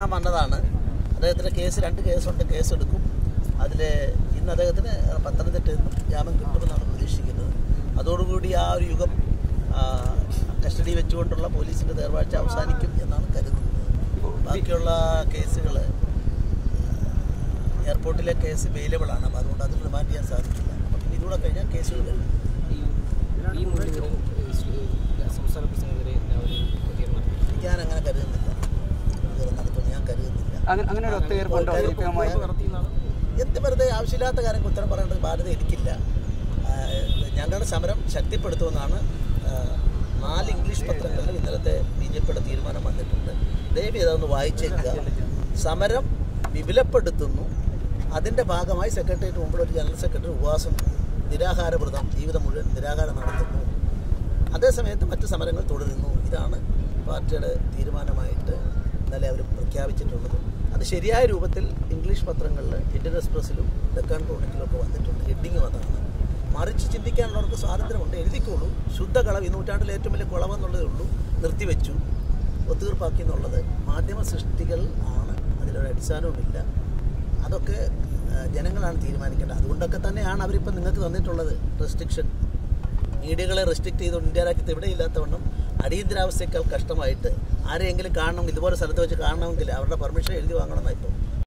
വന്നതാണ് അദ്ദേഹത്തിൻ്റെ കേസ് രണ്ട് കേസുണ്ട് കേസെടുക്കും അതിൽ ഇന്ന് അദ്ദേഹത്തിന് പത്തനംതിട്ടയിൽ നിന്നും ജാമ്യം കിട്ടുമെന്നാണ് പ്രതീക്ഷിക്കുന്നത് അതോടുകൂടി ആ ഒരു യുഗം ആ, കസ്റ്റഡി വെച്ചുകൊണ്ടുള്ള പോലീസിൻ്റെ തേർവാഴ്ച അവസാനിക്കും എന്നാണ് കരുതുന്നത് ബാക്കിയുള്ള കേസുകൾ എയർപോർട്ടിലെ കേസ് അവൈലബിൾ ആണ് അപ്പോൾ അതുകൊണ്ട് അത് റിമാൻഡ് ചെയ്യാൻ സാധിക്കില്ല അപ്പം ഇതുകൂടെ കഴിഞ്ഞാൽ കേസുകൾ കഴിഞ്ഞു ഈ ഈ മൂല്യങ്ങൾ സംസ്ഥാന പ്രസിഡന്റിനെതിരെ രാവിലെ പ്രതികരണം ഞാൻ അങ്ങനെ കരുതുന്നില്ല ഇത് നടത്തുമെന്ന് ഞാൻ കരുതുന്നില്ല അങ്ങനെ അങ്ങനെ ഒരു ഒത്തുതീർപ്പുണ്ടോ സി പി എമ്മുമായി എന്ത് വെറുതെ ആവശ്യമില്ലാത്ത കാര്യങ്ങൾക്ക് ഉത്തരം പറയേണ്ടത് ബാധ്യത എനിക്കില്ല ആ, ഞങ്ങളുടെ സമരം ശക്തിപ്പെടുത്തുമെന്നാണ് ആ, നാല് ഇംഗ്ലീഷ് പത്രങ്ങളിൽ ഇന്നലത്തെ ബി ജെ പിയുടെ തീരുമാനം വന്നിട്ടുണ്ട് ദയവ് ഇതൊന്ന് വായിച്ചേക്കുക സമരം വിപുലപ്പെടുത്തുന്നു അതിൻ്റെ ഭാഗമായി സെക്രട്ടേറിയറ്റ് മുമ്പിൽ ഒരു ജനറൽ സെക്രട്ടറി ഉപവാസം നിരാഹാരവ്രതം ജീവിതം മുഴുവൻ നിരാഹാരം നടത്തുന്നു അതേസമയത്ത് മറ്റ് സമരങ്ങൾ തുടരുന്നു ഇതാണ് പാർട്ടിയുടെ തീരുമാനമായിട്ട് ഇന്നലെ അവർ പ്രഖ്യാപിച്ചിട്ടുള്ളത് അത് ശരിയായ രൂപത്തിൽ ഇംഗ്ലീഷ് പത്രങ്ങളിൽ ഇന്ത്യൻ എക്സ്പ്രസ്സിലും ഡെക്കാൻ ക്രോണിക്കിലും ഒക്കെ വന്നിട്ടുണ്ട് ഹെഡിങ് അതാണ് മറിച്ച് ചിന്തിക്കാനുള്ളവർക്ക് സ്വാതന്ത്ര്യമുണ്ട് എഴുതിക്കോളൂ ശുദ്ധകളവ് ഈ നൂറ്റാണ്ടിലെ ഏറ്റവും വലിയ കുളവെന്നുള്ളതേ ഉള്ളൂ നിർത്തിവെച്ചു ഒത്തുതീർപ്പാക്കി എന്നുള്ളത് മാധ്യമ സൃഷ്ടികൾ ആണ് അതിലൊരു അടിസ്ഥാനവുമില്ല അതൊക്കെ ആ, ജനങ്ങളാണ് തീരുമാനിക്കേണ്ടത് അതുകൊണ്ടൊക്കെ തന്നെയാണ് അവരിപ്പോൾ നിങ്ങൾക്ക് തന്നിട്ടുള്ളത് റെസ്ട്രിക്ഷൻ മീഡിയകളെ റെസ്ട്രിക്ട് ചെയ്തുകൊണ്ട് ഇന്ത്യ രാജ്യത്ത് ഇവിടെ ഇല്ലാത്തവണ്ണം അടിയന്തരാവസ്ഥയേക്കാൾ കഷ്ടമായിട്ട് ആരെയെങ്കിലും കാണണമെങ്കിൽ ഇതുപോലെ സ്ഥലത്ത് വെച്ച് കാണണമെങ്കിൽ അവരുടെ പെർമിഷൻ എഴുതി വാങ്ങണമെന്നാണ് ഇപ്പോൾ